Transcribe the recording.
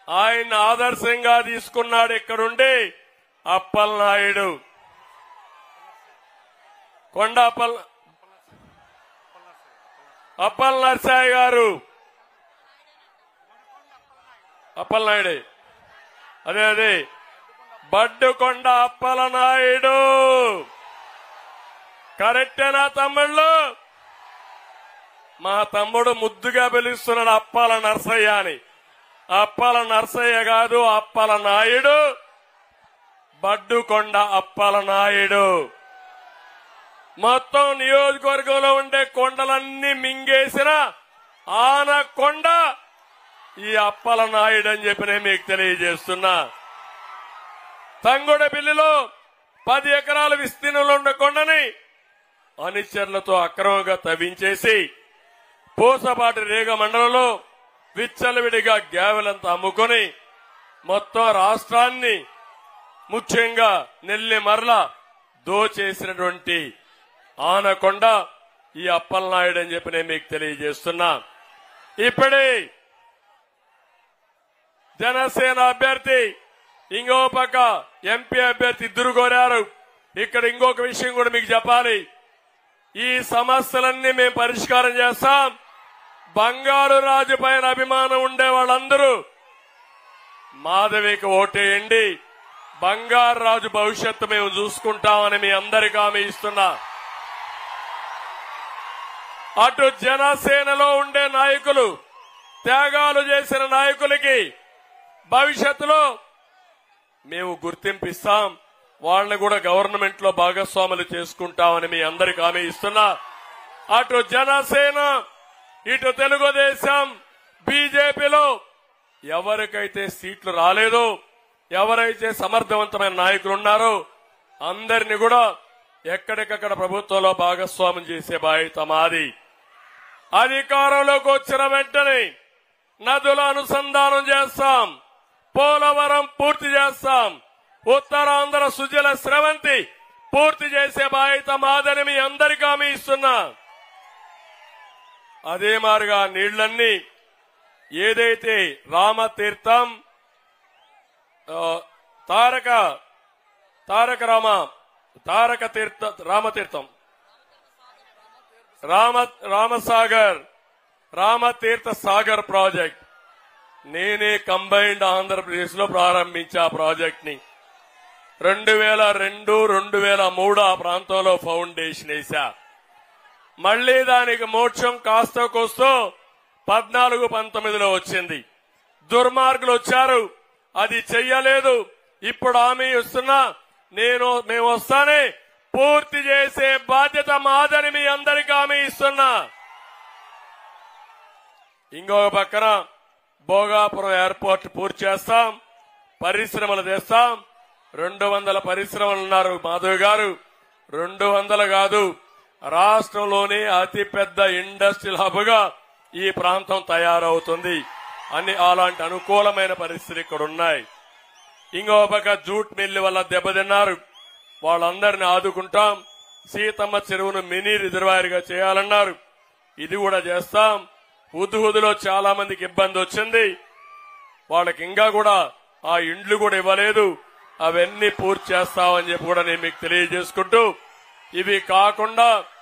ఆయన ఆదర్శంగా తీసుకున్నాడు ఇక్కడుండి అప్పలనాయుడు కొండ అప్పల్ అప్పల్ నర్సాయి గారు అప్పలనాయుడే అదే అదే బడ్డుకొండ అప్పలనాయుడు కరెక్టేనా తమ్ముళ్ళు మా తమ్ముడు ముద్దుగా పిలుస్తున్నాడు అప్పాల నర్సయ్య అని అప్పల నర్సయ్య కాదు అప్పల నాయుడు బడ్డుకొండ అప్పల నాయుడు మొత్తం నియోజకవర్గంలో ఉండే కొండలన్నీ మింగేసిన ఆనకొండ ఈ అప్పల నాయుడు అని చెప్పి నేను మీకు తెలియజేస్తున్నా తంగొడపల్లిలో పది ఎకరాల విస్తీర్ణంలో ఉన్న కొండని అనుచరులతో అక్రమంగా తవ్వించేసి పూసపాటి రేగ మండలంలో విచ్చలవిడిగా గ్యావెలంతా అమ్ముకొని మొత్తం రాష్ట్రాన్ని ముఖ్యంగా నెల్లి మరల దోచేసినటువంటి ఆనకొండ ఈ అప్పలనాయుడు అని చెప్పి నేను మీకు తెలియజేస్తున్నా ఇప్పుడే జనసేన అభ్యర్థి ఇంకో పక్క ఎంపీ అభ్యర్థి ఇద్దరు కోరారు ఇక్కడ ఇంకొక విషయం కూడా మీకు చెప్పాలి ఈ సమస్యలన్నీ మేము పరిష్కారం చేస్తాం బంగారు రాజు పైన అభిమానం ఉండే వాళ్ళందరూ మాధవికి ఓటేయండి బంగారు రాజు భవిష్యత్తు మేము చూసుకుంటామని మీ అందరికీ హామీ ఇస్తున్నా అటు జనసేనలో ఉండే నాయకులు త్యాగాలు చేసిన నాయకులకి భవిష్యత్తులో మేము గుర్తింపిస్తాం వాళ్ళని కూడా గవర్నమెంట్ లో భాగస్వాములు చేసుకుంటామని మీ అందరికి హామీ ఇస్తున్నా అటు జనసేన ఇటు తెలుగుదేశం బీజేపీలో ఎవరికైతే సీట్లు రాలేదో ఎవరైతే సమర్థవంతమైన నాయకులు ఉన్నారో అందరిని కూడా ఎక్కడికక్కడ ప్రభుత్వంలో భాగస్వామ్యం చేసే బాధ్యత మాది అధికారంలోకి వచ్చిన వెంటనే నదుల అనుసంధానం చేస్తాం పోలవరం పూర్తి చేస్తాం ఉత్తరాంధ్ర సుజల స్రవంతి పూర్తి చేసే బాధ్యత మాదని మీ అందరికీ హామీ ఇస్తున్నా అదే మారుగా నీళ్లన్నీ ఏదైతే రామతీర్థం ఆ, తారక తారక రామ తారక తీర్థ రామతీర్థం రామ రామసాగర్ రామతీర్థ సాగర్ ప్రాజెక్ట్ నేనే కంబైన్డ్ ఆంధ్రప్రదేశ్ లో ప్రారంభించా ఆ ప్రాజెక్ట్ ని రెండు వేల రెండు రెండు వేల మూడు ఆ ప్రాంతంలో ఫౌండేషన్ వేశా మళ్లీ దానికి మోక్షం కాస్త కోస్తో పద్నాలుగు పంతొమ్మిదిలో వచ్చింది దుర్మార్గులు వచ్చారు అది చెయ్యలేదు ఇప్పుడు హామీ ఇస్తున్నా నేను మేము వస్తానే పూర్తి చేసే బాధ్యత మాదని మీ అందరికీ హామీ ఇస్తున్నా ఇంకొక పక్కన భోగాపురం ఎయిర్పోర్ట్ పూర్తి చేస్తాం పరిశ్రమలు తెస్తాం రెండు వందల పరిశ్రమలు ఉన్నారు మాధవ్ గారు రెండు వందలు కాదు రాష్ట్రంలోనే అతి పెద్ద ఇండస్ట్రియల్ హబ్ గా ఈ ప్రాంతం తయారవుతుంది అని అలాంటి అనుకూలమైన పరిస్థితులు ఇక్కడ ఉన్నాయి ఇంకో పక్క జూట్ మిల్లు వల్ల దెబ్బతిన్నారు వాళ్ళందరిని ఆదుకుంటాం సీతమ్మ చెరువును మినీ రిజర్వాయర్ గా చేయాలన్నారు ఇది కూడా చేస్తాం హుదుహుదులో చాలా మందికి ఇబ్బంది వచ్చింది వాళ్ళకి ఇంకా కూడా ఆ ఇండ్లు కూడా ఇవ్వలేదు అవన్నీ పూర్తి చేస్తామని చెప్పి కూడా నేను మీకు తెలియజేసుకుంటూ ఇవి కాకుండా